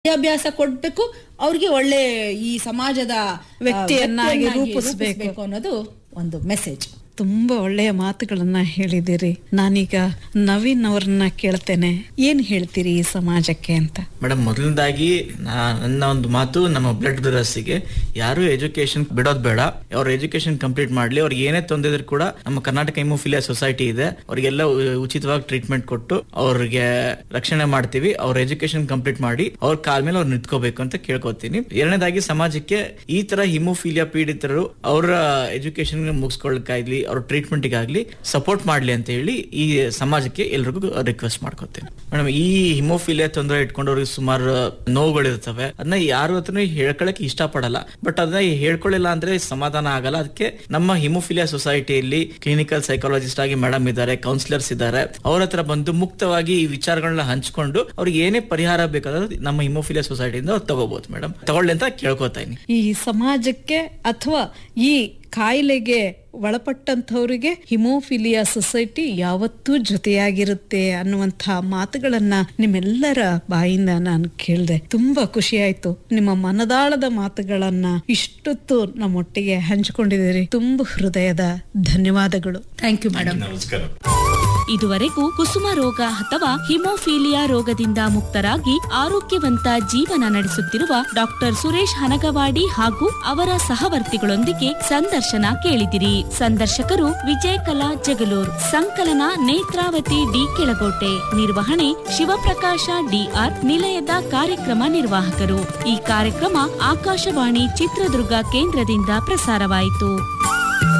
ವಿದ್ಯಾಭ್ಯಾಸ ಕೊಡ್ಬೇಕು ಅವ್ರಿಗೆ ಒಳ್ಳೆ ಈ ಸಮಾಜದ ಆ, ವ್ಯಕ್ತಿಯನ್ನಾಗಿ ವ್ಯಕ್ತಿಯನ್ನಾಗಿ ರೂಪಿಸ್ಬೇಕು. ಅನ್ನೋದು ಒಂದು ಮೆಸೇಜ್ ತುಂಬಾ ಒಳ್ಳೆಯ ಮಾತುಗಳನ್ನ ಹೇಳಿದಿರಿ ನಾನೀಗ ನವೀನ್ ಅವ್ರನ್ನ ಕೇಳ್ತೇನೆ ಏನ್ ಹೇಳ್ತೀರಿ ಈ ಸಮಾಜಕ್ಕೆ ಅಂತ ಮೇಡಮ್ ಮೊದಲನೇದಾಗಿ ನಾ- ನನ್ನ ಒಂದು ಮಾತು ನಮ್ಮ ಬ್ಲಡ್ ಬ್ರದರ್ಸ್ಗೆ ಯಾರು ಎಜುಕೇಶನ್ ಬಿಡೋದ್ ಬೇಡ ಅವ್ರ ಎಜುಕೇಶನ್ ಕಂಪ್ಲೀಟ್ ಮಾಡ್ಲಿ ಅವ್ರಿಗೆ ಏನೇ ತೊಂದರೆ ಇದ್ರೂ ಕೂಡ ನಮ್ಮ ಕರ್ನಾಟಕ ಹಿಮೋಫಿಲಿಯಾ ಸೊಸೈಟಿ ಇದೆ ಅವ್ರಿಗೆಲ್ಲ ಉ- ಉಚಿತವಾಗಿ ಟ್ರೀಟ್ಮೆಂಟ್ ಕೊಟ್ಟು ಅವ್ರಿಗೆ ರಕ್ಷಣೆ ಮಾಡ್ತೀವಿ ಅವ್ರ ಎಜುಕೇಶನ್ ಕಂಪ್ಲೀಟ್ ಮಾಡಿ ಅವ್ರ ಕಾಲ್ ಮೇಲೆ ಅವ್ರು ನಿಂತ್ಕೋಬೇಕು ಅಂತ ಕೇಳ್ಕೊತೀನಿ ಎರಡನೇದಾಗಿ ಸಮಾಜಕ್ಕೆ ಈ ತರ ಹಿಮೋಫಿಲಿಯಾ ಪೀಡಿತರು ಅವರ ಎಜುಕೇಶನ್ ಮುಗಿಸ್ಕೊಳ್ಳಕ್ಕಾಗ್ಲಿ ಅವ್ರ ಟ್ರೀಟ್ಮೆಂಟ್ಗಾಗ್ಲಿ ಸಪೋರ್ಟ್ ಮಾಡ್ಲಿ ಅಂತ ಹೇಳಿ ಈ ಸಮಾಜಕ್ಕೆ ಎಲ್ರಿಗೂ ರಿಕ್ವೆಸ್ಟ್ ಮಾಡ್ಕೊತೀನಿ ಮೇಡಮ್ ಈ ಹಿಮೋಫಿಲಿಯಾ ತೊಂದರೆ ಇಟ್ಕೊಂಡವ್ರಿಗೆ ಸುಮಾರು ನೋವುಗಳಿರ್ತವೆ ಅದನ್ನ ಯಾರು ಹತ್ರನೂ ಹೇಳ್ಕೊಳಕ್ ಇಷ್ಟಪಡಲ್ಲ ಬಟ್ ಅದನ್ನ ಹೇಳ್ಕೊಳ್ಳಿಲ್ಲ ಅಂದ್ರೆ ಸಮಾಧಾನ ಆಗಲ್ಲ ಅದಕ್ಕೆ ನಮ್ಮ ಹಿಮೋಫಿಲಿಯಾ ಸೊಸೈಟಿಯಲ್ಲಿ ಕ್ಲಿನಿಕಲ್ ಸೈಕಾಲಜಿಸ್ಟ್ ಆಗಿ ಮೇಡಮ್ ಇದ್ದಾರೆ ಕೌನ್ಸಿಲರ್ಸ್ ಇದ್ದಾರೆ ಅವ್ರ ಹತ್ರ ಬಂದು ಮುಕ್ತವಾಗಿ ಈ ವಿಚಾರಗಳನ್ನ ಹಂಚ್ಕೊಂಡು ಅವ್ರಿಗೆ ಏನೇ ಪರಿಹಾರ ಬೇಕಾದ್ರೆ ನಮ್ಮ ಹಿಮೋಫಿಲಿಯಾ ಸೊಸೈಟಿಯಿಂದ ಅವ್ರು ತಗೋಬಹುದು ಮೇಡಮ್ ತಗೊಳ್ಳಿ ಅಂತ ಕೇಳ್ಕೊತಾ ಇದೀನಿ ಈ ಸಮಾಜಕ್ಕೆ ಅಥವಾ ಈ ಕಾಯಿಲೆಗೆ ಒಳಪಟ್ಟಂಥವರಿಗೆ ಹಿಮೋಫಿಲಿಯಾ ಸೊಸೈಟಿ ಯಾವತ್ತೂ ಜೊತೆಯಾಗಿರುತ್ತೆ ಅನ್ನುವಂಥ ಮಾತುಗಳನ್ನ ನಿಮ್ಮೆಲ್ಲರ ಬಾಯಿಂದ ನಾನು ಕೇಳಿದೆ ತುಂಬಾ ಖುಷಿ ಆಯ್ತು ನಿಮ್ಮ ಮನದಾಳದ ಮಾತುಗಳನ್ನ ಇಷ್ಟೊತ್ತು ನಮ್ಮೊಟ್ಟಿಗೆ ಹಂಚಿಕೊಂಡಿದ್ದೀರಿ ತುಂಬ ಹೃದಯದ ಧನ್ಯವಾದಗಳು ಥ್ಯಾಂಕ್ ಯು ಮೇಡಮ್ ನಮಸ್ಕಾರ ಇದುವರೆಗೂ ಕುಸುಮ ರೋಗ ಅಥವಾ ಹಿಮೋಫೀಲಿಯಾ ರೋಗದಿಂದ ಮುಕ್ತರಾಗಿ ಆರೋಗ್ಯವಂತ ಜೀವನ ನಡೆಸುತ್ತಿರುವ ಡಾಕ್ಟರ್ ಸುರೇಶ್ ಹನಗವಾಡಿ ಹಾಗೂ ಅವರ ಸಹವರ್ತಿಗಳೊಂದಿಗೆ ಸಂದರ್ಶನ ಕೇಳಿದಿರಿ ಸಂದರ್ಶಕರು ವಿಜಯ ಕಲಾ ಜಗಲೂರ್ ಸಂಕಲನ ನೇತ್ರಾವತಿ ಡಿ ಕೆಳಗೋಟೆ ನಿರ್ವಹಣೆ ಶಿವಪ್ರಕಾಶ ಡಿಆರ್ ನಿಲಯದ ಕಾರ್ಯಕ್ರಮ ನಿರ್ವಾಹಕರು ಈ ಕಾರ್ಯಕ್ರಮ ಆಕಾಶವಾಣಿ ಚಿತ್ರದುರ್ಗ ಕೇಂದ್ರದಿಂದ ಪ್ರಸಾರವಾಯಿತು